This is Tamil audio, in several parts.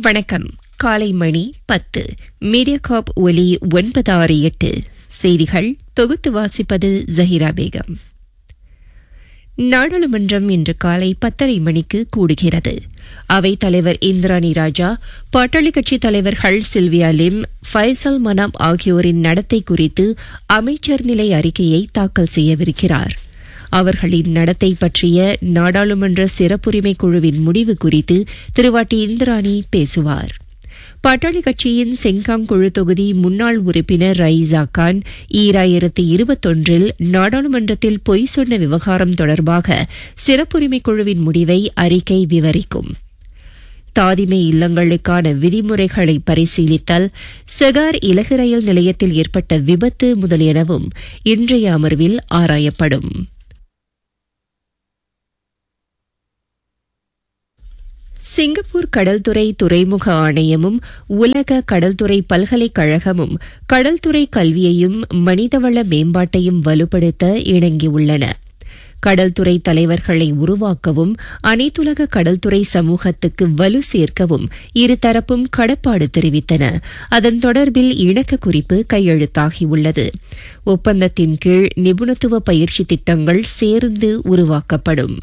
வணக்கம் காலை மணி பத்து மீடியா காப் ஒலி ஒன்பது ஆறு எட்டு செய்திகள் தொகுத்து வாசிப்பது ஜஹிரா பேகம் நாடாளுமன்றம் இன்று காலை பத்தரை மணிக்கு கூடுகிறது அவைத் தலைவர் இந்திராணி ராஜா பாட்டாளி கட்சித் தலைவர்கள் சில்வியா லிம் ஃபைசல் மனாப் ஆகியோரின் நடத்தை குறித்து அமைச்சர் நிலை அறிக்கையை தாக்கல் செய்யவிருக்கிறார் அவர்களின் நடத்தை பற்றிய நாடாளுமன்ற சிறப்புரிமை குழுவின் முடிவு குறித்து திருவாட்டி இந்திராணி பேசுவார் பாட்டாளி கட்சியின் செங்காங் குழு தொகுதி முன்னாள் உறுப்பினர் ரைசா கான் ஈராயிரத்து இருபத்தொன்றில் நாடாளுமன்றத்தில் பொய் சொன்ன விவகாரம் தொடர்பாக சிறப்புரிமை குழுவின் முடிவை அறிக்கை விவரிக்கும் தாதிமை இல்லங்களுக்கான விதிமுறைகளை பரிசீலித்தல் செகார் இலகு ரயில் நிலையத்தில் ஏற்பட்ட விபத்து முதலியனவும் இன்றைய அமர்வில் ஆராயப்படும் சிங்கப்பூர் கடல்துறை துறைமுக ஆணையமும் உலக கடல்துறை பல்கலைக்கழகமும் கடல்துறை கல்வியையும் மனிதவள மேம்பாட்டையும் வலுப்படுத்த இணங்கியுள்ளன கடல்துறை தலைவர்களை உருவாக்கவும் அனைத்துலக கடல்துறை சமூகத்துக்கு வலு சேர்க்கவும் இருதரப்பும் கடப்பாடு தெரிவித்தன அதன் தொடர்பில் இணக்க குறிப்பு கையெழுத்தாகியுள்ளது ஒப்பந்தத்தின் கீழ் நிபுணத்துவ பயிற்சி திட்டங்கள் சேர்ந்து உருவாக்கப்படும்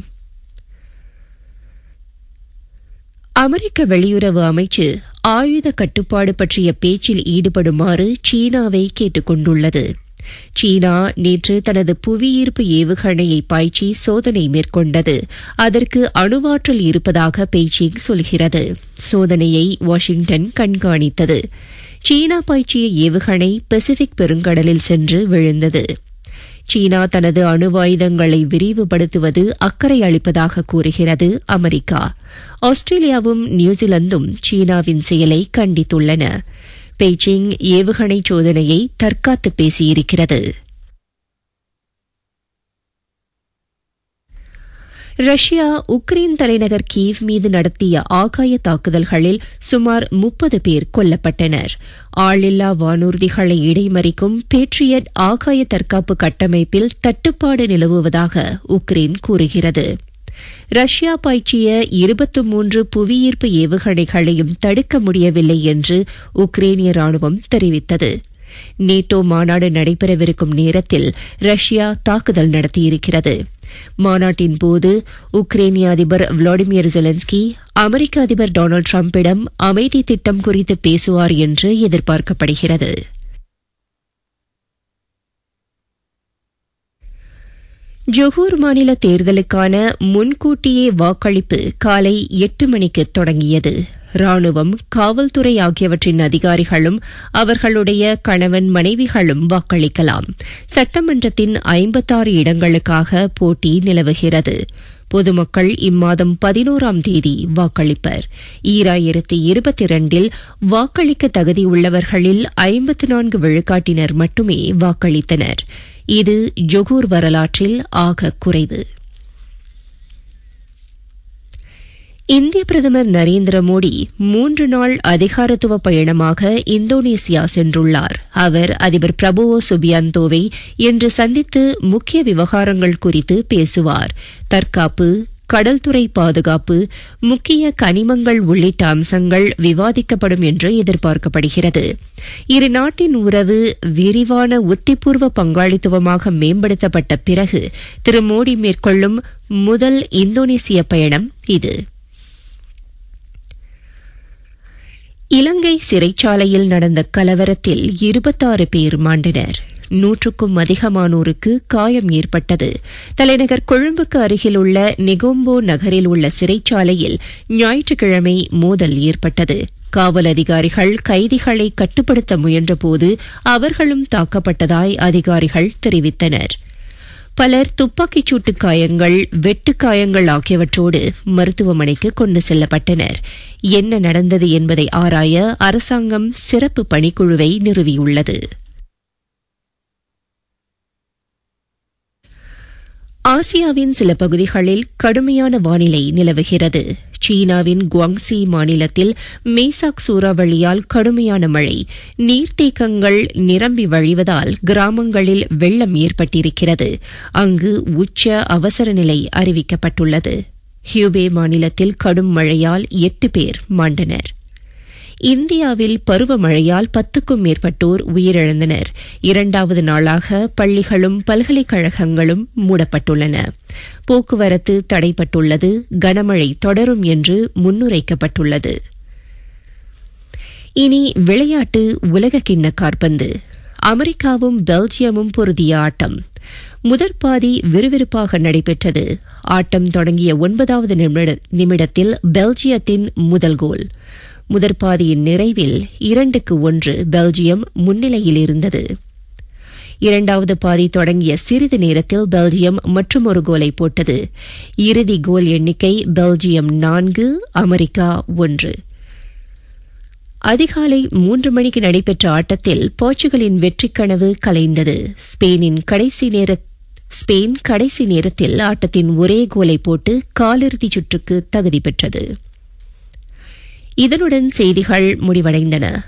அமெரிக்க வெளியுறவு அமைச்சு ஆயுத கட்டுப்பாடு பற்றிய பேச்சில் ஈடுபடுமாறு சீனாவை கேட்டுக் கொண்டுள்ளது சீனா நேற்று தனது புவியீர்ப்பு ஏவுகணையை பாய்ச்சி சோதனை மேற்கொண்டது அதற்கு அணுவாற்றல் இருப்பதாக பெய்ஜிங் சொல்கிறது சோதனையை வாஷிங்டன் கண்காணித்தது சீனா பாய்ச்சிய ஏவுகணை பசிபிக் பெருங்கடலில் சென்று விழுந்தது சீனா தனது அணுவாயுதங்களை விரிவுபடுத்துவது அக்கறை அளிப்பதாக கூறுகிறது அமெரிக்கா ஆஸ்திரேலியாவும் நியூசிலாந்தும் சீனாவின் செயலை கண்டித்துள்ளன பெய்ஜிங் ஏவுகணை சோதனையை தற்காத்து பேசியிருக்கிறது ரஷ்யா உக்ரைன் தலைநகர் கீவ் மீது நடத்திய ஆகாய தாக்குதல்களில் சுமார் முப்பது பேர் கொல்லப்பட்டனர் ஆளில்லா வானூர்திகளை இடைமறிக்கும் பேட்ரியட் ஆகாய தற்காப்பு கட்டமைப்பில் தட்டுப்பாடு நிலவுவதாக உக்ரைன் கூறுகிறது ரஷ்யா பாய்ச்சிய இருபத்து மூன்று புவியீர்ப்பு ஏவுகணைகளையும் தடுக்க முடியவில்லை என்று உக்ரேனிய ராணுவம் தெரிவித்தது நேட்டோ மாநாடு நடைபெறவிருக்கும் நேரத்தில் ரஷ்யா தாக்குதல் நடத்தியிருக்கிறது மாநாட்டின் போது உக்ரைனிய அதிபர் விளாடிமிர் ஜெலன்ஸ்கி அமெரிக்க அதிபர் டொனால்டு டிரம்பிடம் அமைதி திட்டம் குறித்து பேசுவார் என்று எதிர்பார்க்கப்படுகிறது ஜொஹூர் மாநில தேர்தலுக்கான முன்கூட்டியே வாக்களிப்பு காலை எட்டு மணிக்கு தொடங்கியது ராணுவம் காவல்துறை ஆகியவற்றின் அதிகாரிகளும் அவர்களுடைய கணவன் மனைவிகளும் வாக்களிக்கலாம் சட்டமன்றத்தின் ஐம்பத்தாறு இடங்களுக்காக போட்டி நிலவுகிறது பொதுமக்கள் இம்மாதம் பதினோராம் தேதி வாக்களிப்பர் ஈராயிரத்தி இருபத்தி இரண்டில் வாக்களிக்க தகுதியுள்ளவர்களில் ஐம்பத்தி நான்கு விழுக்காட்டினர் மட்டுமே வாக்களித்தனர் இது ஜொகூர் வரலாற்றில் ஆக குறைவு இந்திய பிரதமர் நரேந்திர மோடி மூன்று நாள் அதிகாரத்துவ பயணமாக இந்தோனேசியா சென்றுள்ளார் அவர் அதிபர் பிரபுவோ சுபியாந்தோவை இன்று சந்தித்து முக்கிய விவகாரங்கள் குறித்து பேசுவார் தற்காப்பு கடல்துறை பாதுகாப்பு முக்கிய கனிமங்கள் உள்ளிட்ட அம்சங்கள் விவாதிக்கப்படும் என்று எதிர்பார்க்கப்படுகிறது இரு நாட்டின் உறவு விரிவான உத்திபூர்வ பங்காளித்துவமாக மேம்படுத்தப்பட்ட பிறகு திரு மோடி மேற்கொள்ளும் முதல் இந்தோனேசிய பயணம் இது இலங்கை சிறைச்சாலையில் நடந்த கலவரத்தில் இருபத்தாறு பேர் மாண்டனர் நூற்றுக்கும் அதிகமானோருக்கு காயம் ஏற்பட்டது தலைநகர் கொழும்புக்கு அருகில் உள்ள நெகோம்போ நகரில் உள்ள சிறைச்சாலையில் ஞாயிற்றுக்கிழமை மோதல் ஏற்பட்டது காவல் அதிகாரிகள் கைதிகளை கட்டுப்படுத்த முயன்றபோது அவர்களும் தாக்கப்பட்டதாய் அதிகாரிகள் தெரிவித்தனர் பலர் துப்பாக்கிச் சூட்டு காயங்கள் வெட்டுக்காயங்கள் ஆகியவற்றோடு மருத்துவமனைக்கு கொண்டு செல்லப்பட்டனர் என்ன நடந்தது என்பதை ஆராய அரசாங்கம் சிறப்பு பணிக்குழுவை நிறுவியுள்ளது ஆசியாவின் சில பகுதிகளில் கடுமையான வானிலை நிலவுகிறது சீனாவின் குவாங்சி மாநிலத்தில் மேசாக் சூறாவளியால் கடுமையான மழை நீர்த்தேக்கங்கள் நிரம்பி வழிவதால் கிராமங்களில் வெள்ளம் ஏற்பட்டிருக்கிறது அங்கு உச்ச அவசர நிலை அறிவிக்கப்பட்டுள்ளது ஹியூபே மாநிலத்தில் கடும் மழையால் எட்டு பேர் மாண்டனர் இந்தியாவில் பருவமழையால் பத்துக்கும் மேற்பட்டோர் உயிரிழந்தனர் இரண்டாவது நாளாக பள்ளிகளும் பல்கலைக்கழகங்களும் மூடப்பட்டுள்ளன போக்குவரத்து தடைப்பட்டுள்ளது கனமழை தொடரும் என்று முன்னுரைக்கப்பட்டுள்ளது இனி விளையாட்டு உலகக்கிண்ண காற்பந்து அமெரிக்காவும் பெல்ஜியமும் பொருதிய ஆட்டம் முதற்பாதி விறுவிறுப்பாக நடைபெற்றது ஆட்டம் தொடங்கிய ஒன்பதாவது நிமிடத்தில் பெல்ஜியத்தின் முதல் கோல் முதற்பாதியின் நிறைவில் இரண்டுக்கு ஒன்று பெல்ஜியம் முன்னிலையில் இருந்தது இரண்டாவது பாதி தொடங்கிய சிறிது நேரத்தில் பெல்ஜியம் மற்றொரு கோலை போட்டது இறுதி கோல் எண்ணிக்கை பெல்ஜியம் நான்கு அமெரிக்கா ஒன்று அதிகாலை மூன்று மணிக்கு நடைபெற்ற ஆட்டத்தில் போர்ச்சுகலின் வெற்றிக் கனவு கலைந்தது ஸ்பெயினின் கடைசி நேர ஸ்பெயின் கடைசி நேரத்தில் ஆட்டத்தின் ஒரே கோலை போட்டு காலிறுதிச் சுற்றுக்கு தகுதி பெற்றது இதனுடன் செய்திகள் முடிவடைந்தன